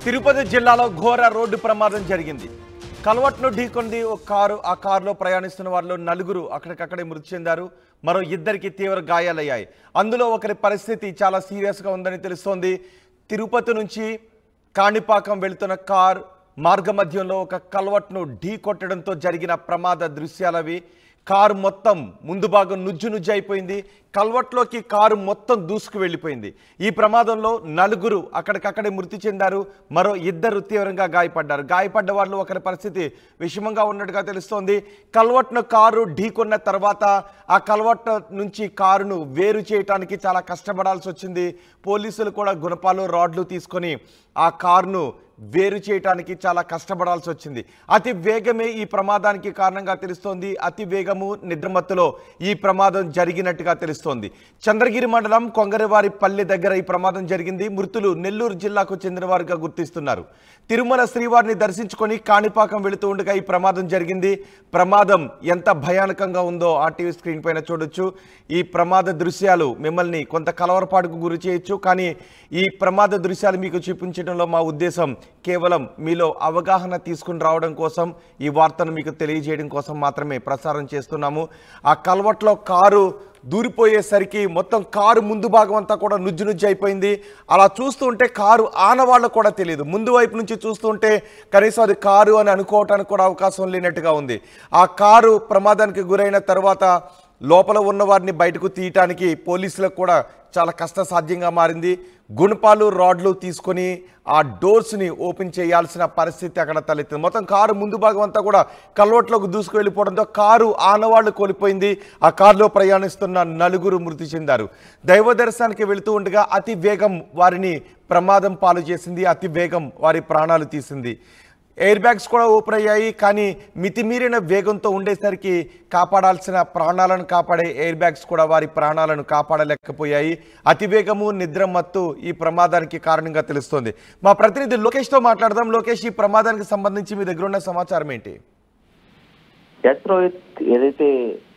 తిరుపతి జిల్లాలో ఘోర రోడ్డు ప్రమాదం జరిగింది కల్వట్ను ఢీకొంది ఒక కారు ఆ కారులో ప్రయాణిస్తున్న వారిలో నలుగురు అక్కడికక్కడే మృతి చెందారు మరో ఇద్దరికి తీవ్ర గాయాలయ్యాయి అందులో ఒకరి పరిస్థితి చాలా సీరియస్గా ఉందని తెలుస్తోంది తిరుపతి నుంచి కాణిపాకం వెళ్తున్న కార్ మార్గ మధ్యంలో ఒక కల్వట్ను ఢీ కొట్టడంతో జరిగిన ప్రమాద దృశ్యాలవి కారు మొత్తం ముందు భాగం నుజ్జు నుజ్జు అయిపోయింది కల్వట్లోకి కారు మొత్తం దూసుకు వెళ్ళిపోయింది ఈ ప్రమాదంలో నలుగురు అక్కడికక్కడే మృతి చెందారు మరో ఇద్దరు తీవ్రంగా గాయపడ్డారు గాయపడ్డ వాళ్ళు ఒకరి పరిస్థితి విషమంగా ఉన్నట్టుగా తెలుస్తోంది కల్వట్ను కారు ఢీకొన్న తర్వాత ఆ కల్వట్ నుంచి కారును వేరు చేయడానికి చాలా కష్టపడాల్సి వచ్చింది పోలీసులు కూడా గుణపాలు రాడ్లు తీసుకొని ఆ కారును వేరు చేయటానికి చాలా కష్టపడాల్సి వచ్చింది అతి వేగమే ఈ ప్రమాదానికి కారణంగా తెలుస్తోంది అతి వేగము నిద్రమత్తులో ఈ ప్రమాదం జరిగినట్టుగా తెలుస్తోంది చంద్రగిరి మండలం కొంగరవారి పల్లె దగ్గర ఈ ప్రమాదం జరిగింది మృతులు నెల్లూరు జిల్లాకు చెందినవారుగా గుర్తిస్తున్నారు తిరుమల శ్రీవారిని దర్శించుకొని కాణిపాకం వెళుతూ ఉండగా ఈ ప్రమాదం జరిగింది ప్రమాదం ఎంత భయానకంగా ఉందో ఆ టీవీ స్క్రీన్ పైన చూడొచ్చు ఈ ప్రమాద దృశ్యాలు మిమ్మల్ని కొంత కలవరపాటుకు గురి చేయొచ్చు కానీ ఈ ప్రమాద దృశ్యాలు మీకు చూపించడంలో మా ఉద్దేశం కేవలం మీలో అవగాహన తీసుకుని రావడం కోసం ఈ వార్తను మీకు తెలియజేయడం కోసం మాత్రమే ప్రసారం చేస్తున్నాము ఆ కల్వట్లో కారు దూరిపోయేసరికి మొత్తం కారు ముందు భాగం అంతా కూడా నుజ్జు నుజ్జు అయిపోయింది అలా చూస్తూ ఉంటే కారు ఆనవాళ్ళకు కూడా తెలియదు ముందు వైపు నుంచి చూస్తుంటే కనీసం అది కారు అని అనుకోవటానికి కూడా అవకాశం లేనట్టుగా ఉంది ఆ కారు ప్రమాదానికి గురైన తర్వాత లోపల ఉన్న వారిని బయటకు తీయటానికి పోలీసులకు కూడా చాలా కష్టసాధ్యంగా మారింది గుణపాలు రాడ్లు తీసుకొని ఆ డోర్స్ని ఓపెన్ చేయాల్సిన పరిస్థితి అక్కడ తలెత్తింది మొత్తం కారు ముందు భాగం అంతా కూడా కల్వట్లోకి దూసుకు వెళ్ళిపోవడంతో కారు ఆనవాళ్లు కోల్పోయింది ఆ కారులో ప్రయాణిస్తున్న నలుగురు మృతి చెందారు దైవ దర్శనానికి వెళుతూ ఉండగా అతి వేగం వారిని ప్రమాదం పాలు చేసింది అతి వేగం వారి ప్రాణాలు తీసింది ఎయిర్ బ్యాగ్స్ కూడా ఓపెన్ అయ్యాయి కానీ మితిమీరిన వేగంతో ఉండేసరికి కాపాడాల్సిన ప్రాణాలను కాపాడే ఎయిర్ బ్యాగ్స్ కూడా వారి ప్రాణాలను కాపాడలేకపోయాయి అతివేగము నిద్ర మత్తు ఈ ప్రమాదానికి కారణంగా తెలుస్తోంది మా ప్రతినిధి లోకేష్తో మాట్లాడదాం లోకేష్ ఈ ప్రమాదానికి సంబంధించి మీ దగ్గర ఉన్న సమాచారం ఏంటి ఎస్ రోహిత్ ఏదైతే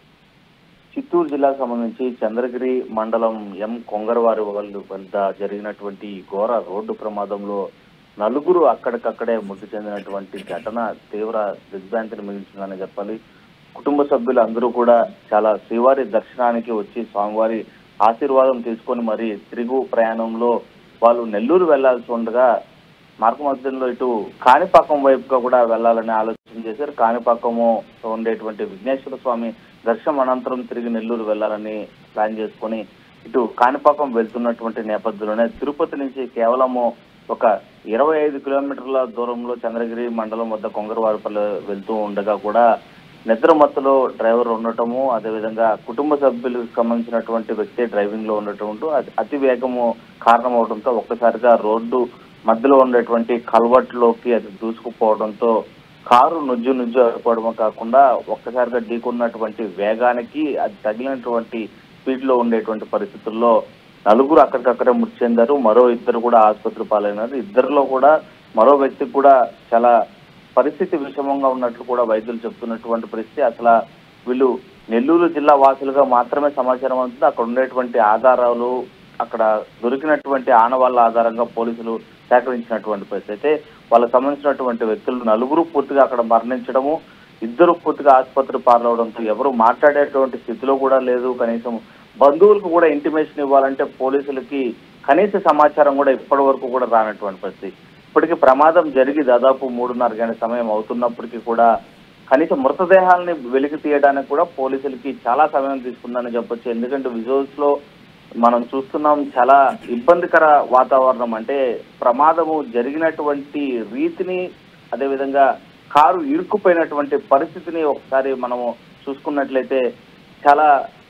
చిత్తూరు జిల్లాకు సంబంధించి చంద్రగిరి మండలం ఎం కొంగరవారి వాళ్ళు వద్ద జరిగినటువంటి ఈ ఘోర రోడ్డు ప్రమాదంలో నలుగురు అక్కడికక్కడే మృతి చెందినటువంటి ఘటన తీవ్ర దిగ్భ్రాంతిని మిగిల్చిందని చెప్పాలి కుటుంబ సభ్యులు అందరూ కూడా చాలా శ్రీవారి దర్శనానికి వచ్చి స్వామివారి ఆశీర్వాదం తీసుకొని మరి తిరుగు ప్రయాణంలో వాళ్ళు నెల్లూరు వెళ్లాల్సి ఉండగా మార్గ మధ్యంలో ఇటు కాణిపాకం వైపుగా కూడా వెళ్ళాలని ఆలోచన చేశారు కాణిపాకము ఉండేటువంటి విఘ్నేశ్వర స్వామి దర్శనం అనంతరం తిరిగి నెల్లూరు వెళ్ళాలని ప్లాన్ చేసుకొని ఇటు కాణిపాకం వెళ్తున్నటువంటి నేపథ్యంలోనే తిరుపతి నుంచి కేవలము ఒక ఇరవై ఐదు కిలోమీటర్ల దూరంలో చంద్రగిరి మండలం వద్ద కొంగరవారిపల్లి వెళ్తూ ఉండగా కూడా నిద్ర మత్తులో డ్రైవర్ ఉండటము అదేవిధంగా కుటుంబ సభ్యులకు సంబంధించినటువంటి వ్యక్తి డ్రైవింగ్ లో ఉండటం అది అతి వేగము కారణమవడంతో ఒక్కసారిగా రోడ్డు మధ్యలో ఉండేటువంటి కల్వర్ట్లోకి అది దూసుకుపోవడంతో కారు నుజ్జు నుజ్జు అయిపోవడమే కాకుండా ఒక్కసారిగా ఢీకున్నటువంటి వేగానికి అది తగిలినటువంటి స్పీడ్ లో ఉండేటువంటి పరిస్థితుల్లో నలుగురు అక్కడికక్కడే మృతి చెందారు మరో ఇద్దరు కూడా ఆసుపత్రి పాలైనారు ఇద్దరిలో కూడా మరో వ్యక్తికి కూడా చాలా పరిస్థితి విషమంగా ఉన్నట్లు కూడా వైద్యులు చెప్తున్నటువంటి పరిస్థితి అసలు వీళ్ళు నెల్లూరు జిల్లా వాసులుగా మాత్రమే సమాచారం అవుతుంది అక్కడ ఉండేటువంటి ఆధారాలు అక్కడ దొరికినటువంటి ఆనవాళ్ళ ఆధారంగా పోలీసులు సేకరించినటువంటి పరిస్థితి అయితే వాళ్ళకి సంబంధించినటువంటి వ్యక్తులు నలుగురు పూర్తిగా అక్కడ మరణించడము ఇద్దరు పూర్తిగా ఆసుపత్రి పాలవడంతో ఎవరు మాట్లాడేటువంటి స్థితిలో కూడా లేదు కనీసం బంధువులకు కూడా ఇంటిమేషన్ ఇవ్వాలంటే పోలీసులకి కనీస సమాచారం కూడా ఇప్పటి వరకు కూడా రానటువంటి పరిస్థితి ఇప్పటికీ ప్రమాదం జరిగి దాదాపు మూడున్నర గంటల సమయం అవుతున్నప్పటికీ కూడా కనీసం మృతదేహాలని వెలికి తీయడానికి కూడా పోలీసులకి చాలా సమయం తీసుకుందని చెప్పొచ్చు ఎందుకంటే విజువల్స్ లో మనం చూస్తున్నాం చాలా ఇబ్బందికర వాతావరణం అంటే ప్రమాదము జరిగినటువంటి రీతిని అదేవిధంగా కారు ఇరుక్కుపోయినటువంటి పరిస్థితిని ఒకసారి మనము చూసుకున్నట్లయితే చాలా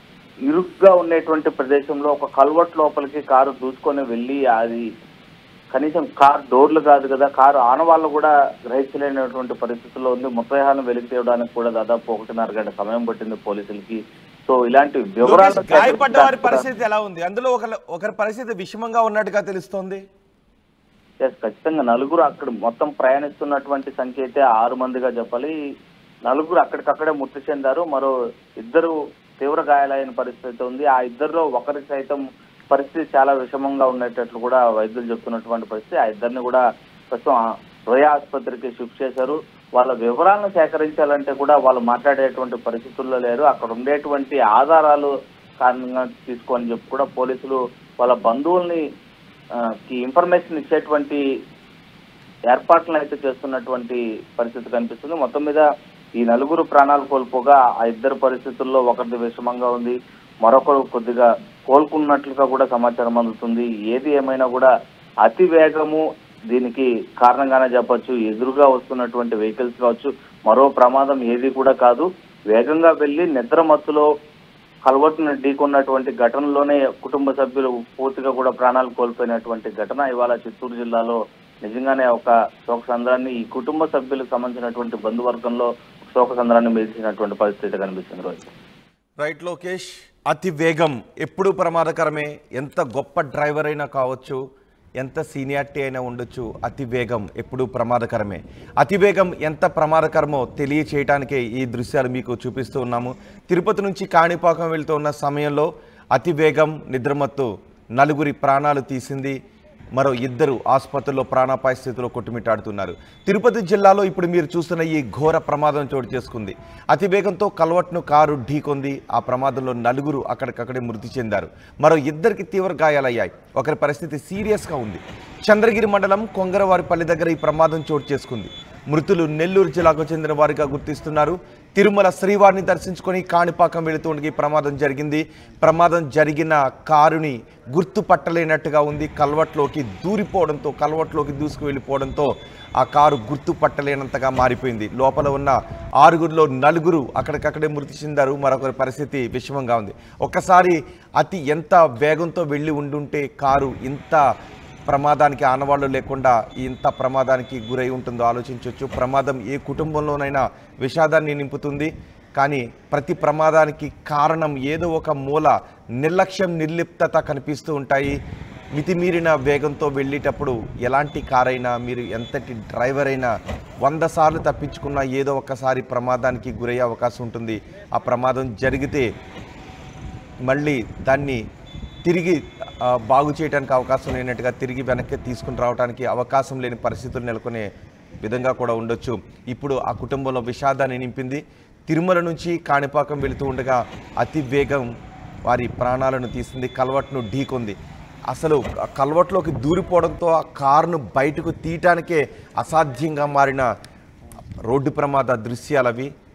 ఇరుగ్గా ఉండేటువంటి ప్రదేశంలో ఒక కల్వర్ట్ లోపలికి కారు దూసుకొని వెళ్ళి అది కనీసం కార్ డోర్లు కాదు కదా కారు ఆనవాళ్ళు కూడా గ్రహించలేనటువంటి పరిస్థితుల్లో ఉంది మృతదేహాలను వెలికి తీయడానికి కూడా దాదాపు ఒకటిన్నర గంట సమయం పట్టింది పోలీసులకి సో ఇలాంటి వివరాలు లోకేష్, గాయపడ్డ వారి పరిస్థితి ఎలా ఉంది అందులో ఒక ఒకరి పరిస్థితి విషమంగా ఉన్నట్టుగా తెలుస్తోంది Yes, ఖచ్చితంగా నలుగురు అక్కడ మొత్తం ప్రయాణిస్తున్నటువంటి సంఖ్య అయితే ఆరు మందిగా చెప్పాలి నలుగురు అక్కడికక్కడే మృతి చెందారు మరో ఇద్దరు తీవ్ర గాయాలైన పరిస్థితి ఉంది ఆ ఇద్దరిలో ఒకరికి సైతం పరిస్థితి చాలా విషమంగా ఉండేటట్లు కూడా వైద్యులు చెప్తున్నటువంటి పరిస్థితి ఆ ఇద్దరిని కూడా ప్రస్తుతం ఆ రోయా ఆసుపత్రికి షిఫ్ట్ చేశారు వాళ్ళ వివరాలను సేకరించాలంటే కూడా వాళ్ళు మాట్లాడేటువంటి పరిస్థితుల్లో లేరు అక్కడ ఉండేటువంటి ఆధారాలు కారణంగా తీసుకొని చెప్పి కూడా పోలీసులు వాళ్ళ బంధువుల్ని ఆ, కి ఇన్ఫర్మేషన్ ఇచ్చేటువంటి ఏర్పాట్లను అయితే చేస్తున్నటువంటి పరిస్థితి కనిపిస్తుంది మొత్తం మీద ఈ నలుగురు ప్రాణాలు కోల్పోగా ఆ ఇద్దరు పరిస్థితుల్లో ఒకరిది విషమంగా ఉంది మరొకరు కొద్దిగా కోలుకున్నట్లుగా కూడా సమాచారం అందుతుంది ఏది ఏమైనా కూడా అతి వేగము దీనికి కారణంగానే చెప్పొచ్చు ఎదురుగా వస్తున్నటువంటి వెహికల్స్ కావచ్చు మరో ప్రమాదం ఏది కూడా కాదు వేగంగా వెళ్లి నిద్ర మత్తులో కలవట్టును ఢీకొన్నటువంటి ఘటనలోనే కుటుంబ సభ్యులు పూర్తిగా కూడా ప్రాణాలు కోల్పోయినటువంటి ఘటన ఇవాళ చిత్తూరు జిల్లాలో నిజంగానే ఒక శోక సంద్రాన్ని ఈ కుటుంబ సభ్యులకు సంబంధించినటువంటి బంధువర్గంలో శోక సంద్రాన్ని మిగిల్చినటువంటి పరిస్థితి కనిపిస్తుంది రోజు రైట్ లోకేష్ అతి వేగం ఎప్పుడూ ప్రమాదకరమే ఎంత గొప్ప డ్రైవర్ అయినా కావచ్చు ఎంత సీనియారిటీ అయినా ఉండొచ్చు అతి వేగం ఎప్పుడూ ప్రమాదకరమే అతి వేగం ఎంత ప్రమాదకరమో తెలియచేయటానికే ఈ దృశ్యాలు మీకు చూపిస్తూ ఉన్నాము తిరుపతి నుంచి కాణిపాకం వెళ్తూ ఉన్న సమయంలో అతి వేగం నిద్రమత్తు నలుగురి ప్రాణాలు తీసింది మరో ఇద్దరు ఆసుపత్రిలో ప్రాణాపాయ స్థితిలో కొట్టుమిట్టాడుతున్నారు తిరుపతి జిల్లాలో ఇప్పుడు మీరు చూస్తున్న ఈ ఘోర ప్రమాదం చోటు చేసుకుంది అతివేగంతో కల్వట్ను కారు ఢీకొంది ఆ ప్రమాదంలో నలుగురు అక్కడికక్కడే మృతి చెందారు మరో ఇద్దరికి తీవ్ర గాయాలయ్యాయి ఒకరి పరిస్థితి సీరియస్గా ఉంది చంద్రగిరి మండలం కొంగరవారిపల్లి దగ్గర ఈ ప్రమాదం చోటు చేసుకుంది మృతులు నెల్లూరు జిల్లాకు చెందిన వారిగా గుర్తిస్తున్నారు తిరుమల శ్రీవారిని దర్శించుకొని కాణిపాకం వెళుతుండగా ఈ ప్రమాదం జరిగింది ప్రమాదం జరిగిన కారుని గుర్తుపట్టలేనట్టుగా ఉంది కల్వట్లోకి దూరిపోవడంతో కల్వట్లోకి దూసుకు వెళ్ళిపోవడంతో ఆ కారు గుర్తుపట్టలేనంతగా మారిపోయింది లోపల ఉన్న ఆరుగురిలో నలుగురు అక్కడికక్కడే మృతి చెందారు మరొకరి పరిస్థితి విషమంగా ఉంది ఒక్కసారి అతి ఎంత వేగంతో వెళ్ళి ఉండుంటే కారు ఇంత ప్రమాదానికి ఆనవాళ్లు లేకుండా ఇంత ప్రమాదానికి గురై ఉంటుందో ఆలోచించవచ్చు ప్రమాదం ఏ కుటుంబంలోనైనా విషాదాన్ని నింపుతుంది కానీ ప్రతి ప్రమాదానికి కారణం ఏదో ఒక మూల నిర్లక్ష్యం నిర్లిప్తత కనిపిస్తూ ఉంటాయి మితిమీరిన వేగంతో వెళ్ళేటప్పుడు ఎలాంటి కారైనా మీరు ఎంతటి డ్రైవర్ అయినా వంద సార్లు తప్పించుకున్నా ఏదో ఒకసారి ప్రమాదానికి గురయ్యే అవకాశం ఉంటుంది ఆ ప్రమాదం జరిగితే మళ్ళీ దాన్ని తిరిగి ఆ, బాగు చేయడానికి అవకాశం లేనట్టుగా తిరిగి వెనక్కి తీసుకుని రావడానికి అవకాశం లేని పరిస్థితులు నెలకొనే విధంగా కూడా ఉండొచ్చు ఇప్పుడు ఆ కుటుంబంలో విషాదాన్ని నింపింది తిరుమల నుంచి కాణిపాకం వెళుతూ ఉండగా అతి వేగం వారి ప్రాణాలను తీసింది కల్వట్ను ఢీకొంది అసలు ఆ కల్వట్లోకి దూరిపోవడంతో ఆ కారును బయటకు తీయటానికే అసాధ్యంగా మారిన రోడ్డు ప్రమాద దృశ్యాలు అవి